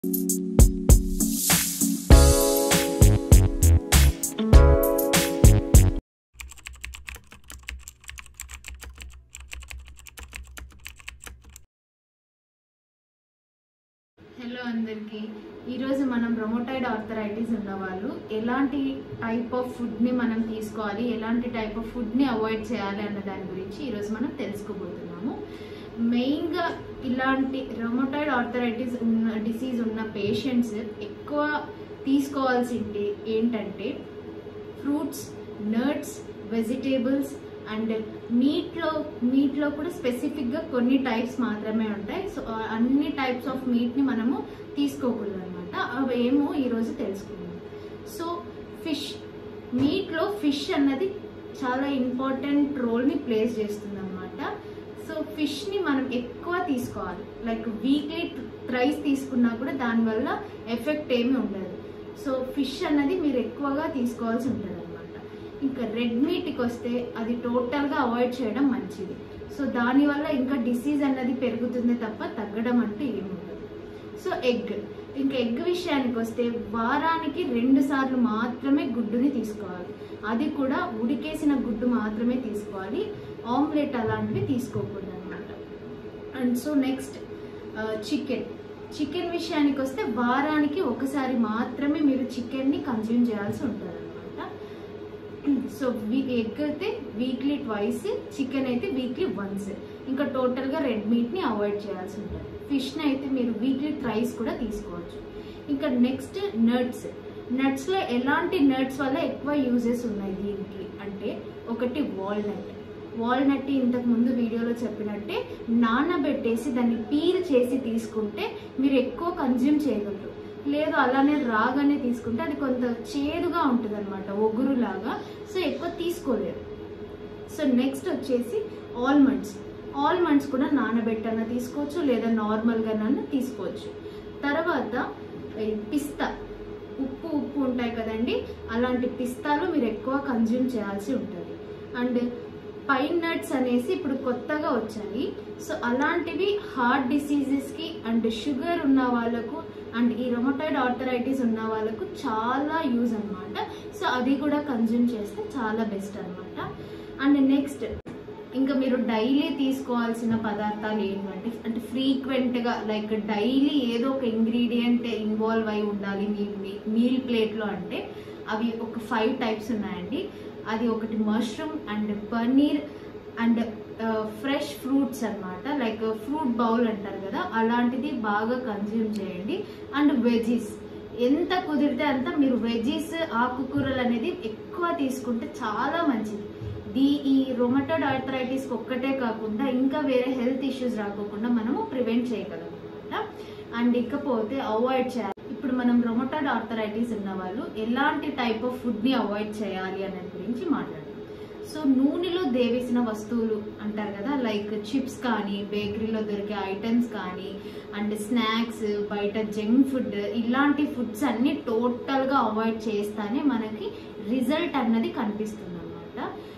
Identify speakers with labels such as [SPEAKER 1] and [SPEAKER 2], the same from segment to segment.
[SPEAKER 1] hello అందరికీ ఈరోజు మనం రొమోటైడ్ ఆర్థరైటిస్ ఉన్న వాళ్ళు ఎలాంటి టైప్ ఆఫ్ ఫుడ్ని మనం తీసుకోవాలి ఎలాంటి టైప్ ఆఫ్ ఫుడ్ని అవాయిడ్ చేయాలి అన్న దాని గురించి ఈరోజు మనం తెలుసుకోబోతున్నాము మెయిన్గా ఇలాంటి రొమోటైడ్ ఆర్థరైటిస్ ఉన్న డిసీజ్ ఉన్న పేషెంట్స్ ఎక్కువ తీసుకోవాల్సింది ఏంటంటే ఫ్రూట్స్ నట్స్ వెజిటేబుల్స్ అండ్ మీట్లో మీట్లో కూడా స్పెసిఫిక్గా కొన్ని టైప్స్ మాత్రమే ఉంటాయి సో ఆ అన్ని టైప్స్ ఆఫ్ మీట్ని మనము తీసుకోకూడదు అనమాట అవి ఏమో ఈరోజు తెలుసుకుందాం సో ఫిష్ మీట్లో ఫిష్ అన్నది చాలా ఇంపార్టెంట్ రోల్ని ప్లేస్ చేస్తుంది అనమాట సో ఫిష్ని మనం ఎక్కువ తీసుకోవాలి లైక్ వీక్లీ థ్రైస్ తీసుకున్నా కూడా దానివల్ల ఎఫెక్ట్ ఏమీ ఉండదు సో ఫిష్ అన్నది మీరు ఎక్కువగా తీసుకోవాల్సి ఉంటుంది అనమాట ఇంకా రెడ్ మీట్కి వస్తే అది టోటల్గా అవాయిడ్ చేయడం మంచిది సో దానివల్ల ఇంకా డిసీజ్ అన్నది పెరుగుతుంది తప్ప తగ్గడం అంటూ ఏముండదు సో ఎగ్ ఇంకా ఎగ్ విషయానికి వస్తే వారానికి రెండు సార్లు మాత్రమే గుడ్డుని తీసుకోవాలి అది కూడా ఉడికేసిన గుడ్డు మాత్రమే తీసుకోవాలి ఆమ్లెట్ అలాంటివి తీసుకోకూడదు అనమాట and so next chicken chicken విషయానికి వస్తే వారానికి ఒకసారి మాత్రమే మీరు చికెన్ని కన్జ్యూమ్ చేయాల్సి ఉంటుంది అనమాట సో ఎగ్ అయితే వీక్లీ ట్వైస్ చికెన్ అయితే వీక్లీ వన్స్ ఇంకా టోటల్గా రెడ్ మీట్ని అవాయిడ్ చేయాల్సి ఉంటుంది ఫిష్ని అయితే మీరు వీక్లీ థ్రైస్ కూడా తీసుకోవచ్చు ఇంకా నెక్స్ట్ నట్స్ నట్స్లో ఎలాంటి నట్స్ వల్ల ఎక్కువ యూజెస్ ఉన్నాయి దీనికి అంటే ఒకటి వాల్నట్ వాల్నట్ ఇంతకు ముందు వీడియోలో చెప్పినట్టే నానబెట్టేసి దాన్ని పీల్ చేసి తీసుకుంటే మీరు ఎక్కువ కన్జ్యూమ్ చేయగలరు లేదు అలానే రాగానే తీసుకుంటే అది కొంత చేదుగా ఉంటుంది అనమాట ఒగురులాగా సో ఎక్కువ తీసుకోలేరు సో నెక్స్ట్ వచ్చేసి ఆల్మండ్స్ ఆల్మండ్స్ కూడా నానబెట్టన తీసుకోవచ్చు లేదా నార్మల్గానన్నా తీసుకోవచ్చు తర్వాత ఈ పిస్తా ఉప్పు ఉప్పు ఉంటాయి కదండి అలాంటి పిస్తాలు మీరు ఎక్కువ కన్జ్యూమ్ చేయాల్సి ఉంటుంది అండ్ పైన్ నట్స్ అనేసి ఇప్పుడు కొత్తగా వచ్చాయి సో అలాంటివి హార్ట్ డిసీజెస్కి అండ్ షుగర్ ఉన్న వాళ్ళకు అండ్ ఈ రొమటైడ్ ఆర్థరైటిస్ ఉన్న వాళ్ళకు చాలా యూజ్ అనమాట సో అది కూడా కన్జ్యూమ్ చేస్తే చాలా బెస్ట్ అనమాట అండ్ నెక్స్ట్ ఇంకా మీరు డైలీ తీసుకోవాల్సిన పదార్థాలు ఏంటంటే అంటే ఫ్రీక్వెంట్గా లైక్ డైలీ ఏదో ఒక ఇంగ్రీడియంట్ ఇన్వాల్వ్ అయి ఉండాలి మీ మీల్ ప్లేట్లో అంటే అవి ఒక ఫైవ్ టైప్స్ ఉన్నాయండి అది ఒకటి mushroom and paneer and fresh fruits అన్నమాట లైక్ ఫ్రూట్ బౌల్ అంటారు కదా అలాంటిది బాగా కన్జ్యూమ్ చేయండి అండ్ వెజీస్ ఎంత కుదిరితే అంత మీరు వెజీస్ ఆకుకూరలు అనేది ఎక్కువ తీసుకుంటే చాలా మంచిది దీ ఈ రొమటోడ్ ఆర్థరైటిస్ ఒక్కటే కాకుండా ఇంకా వేరే హెల్త్ ఇష్యూస్ రాకోకుండా మనము ప్రివెంట్ చేయగలం అనమాట అండ్ ఇకపోతే అవాయిడ్ చేయాలి ఇప్పుడు మనం రొమటోడ్ ఆర్థరైటిస్ ఉన్న వాళ్ళు ఎలాంటి టైప్ ఆఫ్ ఫుడ్ని అవాయిడ్ చేయాలి అనే గురించి మాట్లాడదాం సో నూనెలో దేవేసిన వస్తువులు అంటారు కదా లైక్ చిప్స్ కానీ బేకరీలో దొరికే ఐటమ్స్ కానీ అండ్ స్నాక్స్ బయట జంక్ ఫుడ్ ఇలాంటి ఫుడ్స్ అన్ని టోటల్గా అవాయిడ్ చేస్తానే మనకి రిజల్ట్ అన్నది కనిపిస్తుంది అనమాట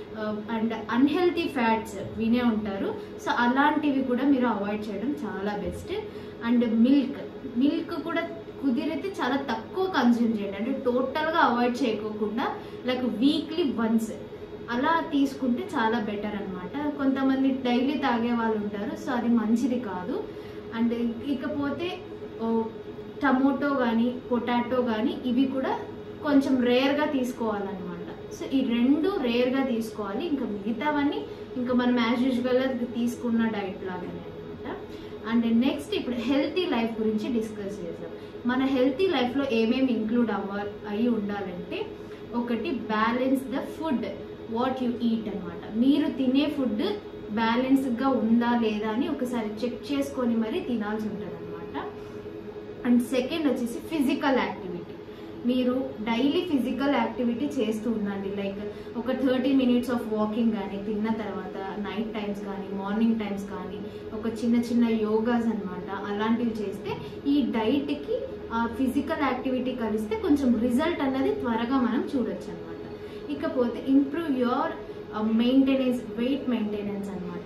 [SPEAKER 1] అండ్ అన్హెల్తీ ఫ్యాట్స్ వినే ఉంటారు సో అలాంటివి కూడా మీరు అవాయిడ్ చేయడం చాలా బెస్ట్ అండ్ మిల్క్ మిల్క్ కూడా కుదిరితే చాలా తక్కువ కన్జ్యూమ్ చేయండి అంటే టోటల్గా అవాయిడ్ చేయకోకుండా లైక్ వీక్లీ వన్స్ అలా తీసుకుంటే చాలా బెటర్ అనమాట కొంతమంది డైలీ తాగే వాళ్ళు ఉంటారు సో అది మంచిది కాదు అండ్ ఇకపోతే టమోటో కానీ పొటాటో కానీ ఇవి కూడా కొంచెం రేర్గా తీసుకోవాలన్నమాట సో ఈ రెండు రేర్గా తీసుకోవాలి ఇంకా మిగతావన్నీ ఇంకా మనం యాజ్ యూజువల్గా తీసుకున్న డైట్ లాగానే అనమాట అండ్ నెక్స్ట్ ఇప్పుడు హెల్తీ లైఫ్ గురించి డిస్కస్ చేద్దాం మన హెల్తీ లైఫ్లో ఏమేమి ఇంక్లూడ్ అవ్వ అయి ఉండాలంటే ఒకటి balance the food what you eat అనమాట మీరు తినే ఫుడ్ బ్యాలెన్స్గా ఉందా లేదా అని ఒకసారి చెక్ చేసుకొని మరీ తినాల్సి ఉంటుంది అనమాట అండ్ సెకండ్ వచ్చేసి ఫిజికల్ యాక్టివిటీ మీరు డైలీ ఫిజికల్ యాక్టివిటీ చేస్తూ ఉండండి లైక్ ఒక థర్టీ మినిట్స్ ఆఫ్ వాకింగ్ కానీ తిన్న తర్వాత నైట్ టైమ్స్ కానీ మార్నింగ్ టైమ్స్ కానీ ఒక చిన్న చిన్న యోగాస్ అనమాట అలాంటివి చేస్తే ఈ డైట్కి ఆ ఫిజికల్ యాక్టివిటీ కలిస్తే కొంచెం రిజల్ట్ అన్నది త్వరగా మనం చూడొచ్చు అనమాట ఇకపోతే improve your maintenance weight maintenance అనమాట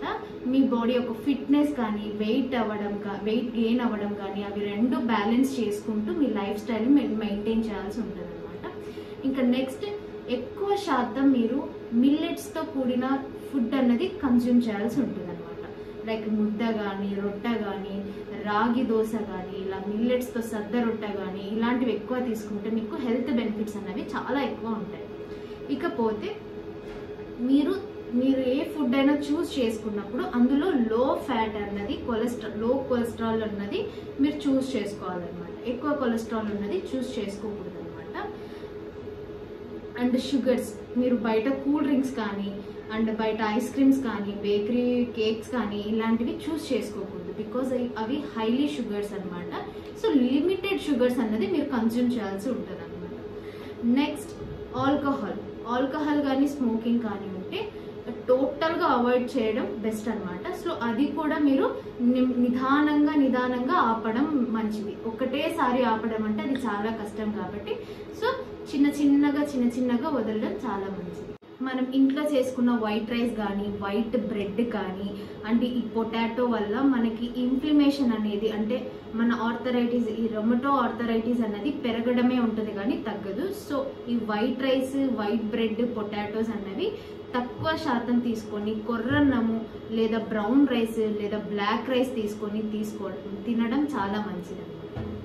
[SPEAKER 1] మీ బాడీ యొక్క ఫిట్నెస్ కానీ వెయిట్ అవ్వడం వెయిట్ గెయిన్ అవ్వడం కానీ అవి రెండు బ్యాలెన్స్ చేసుకుంటూ మీ లైఫ్ స్టైల్ మెయింటైన్ చేయాల్సి ఉంటుంది అనమాట ఇంకా నెక్స్ట్ ఎక్కువ శాతం మీరు మిల్లెట్స్తో కూడిన ఫుడ్ అన్నది కన్జ్యూమ్ చేయాల్సి ఉంటుంది అనమాట లైక్ ముద్ద కానీ రొట్టె కానీ రాగి దోశ కానీ ఇలా మిల్లెట్స్తో సద్ద రొట్టె కానీ ఇలాంటివి ఎక్కువ తీసుకుంటే మీకు హెల్త్ బెనిఫిట్స్ అనేవి చాలా ఎక్కువ ఉంటాయి ఇకపోతే మీరు మీరు ఏ ఫుడ్ అయినా చూస్ చేసుకున్నప్పుడు అందులో లో ఫ్యాట్ అన్నది కొలెస్ట్రాల్ లో కొలెస్ట్రాల్ అన్నది మీరు చూస్ చేసుకోవాలన్నమాట ఎక్కువ కొలెస్ట్రాల్ ఉన్నది చూస్ చేసుకోకూడదు అనమాట అండ్ షుగర్స్ మీరు బయట కూల్ డ్రింక్స్ కానీ అండ్ బయట ఐస్ క్రీమ్స్ కానీ బేకరీ కేక్స్ కానీ ఇలాంటివి చూస్ చేసుకోకూడదు బికాజ్ అవి హైలీ షుగర్స్ అన్నమాట సో లిమిటెడ్ షుగర్స్ అన్నది మీరు కన్జ్యూమ్ చేయాల్సి ఉంటుంది అనమాట నెక్స్ట్ ఆల్కహాల్ ఆల్కహాల్ కానీ స్మోకింగ్ కానీ ఉంటే టోటల్గా అవాయిడ్ చేయడం బెస్ట్ అన్నమాట సో అది కూడా మీరు ని- నిదానంగా నిదానంగా ఆపడం మంచిది ఒకటేసారి ఆపడం అంటే అది చాలా కష్టం కాబట్టి సో చిన్న చిన్నగా చిన్న చిన్నగా వదలడం చాలా మంచిది మనం ఇంట్లో చేసుకున్న వైట్ రైస్ కానీ వైట్ బ్రెడ్ కానీ అంటే ఈ పొటాటో వల్ల మనకి ఇన్ఫ్లమేషన్ అనేది అంటే మన ఆర్థరైటిస్ ఈ రొమటో ఆర్థరైటిస్ అనేది పెరగడమే ఉంటుంది కానీ తగ్గదు సో ఈ white rice white bread potatoes అన్నవి తక్కువ శాతం తీసుకొని కొర్రన్నము లేదా బ్రౌన్ రైస్ లేదా బ్లాక్ రైస్ తీసుకొని తీసుకోవడం తినడం చాలా మంచిది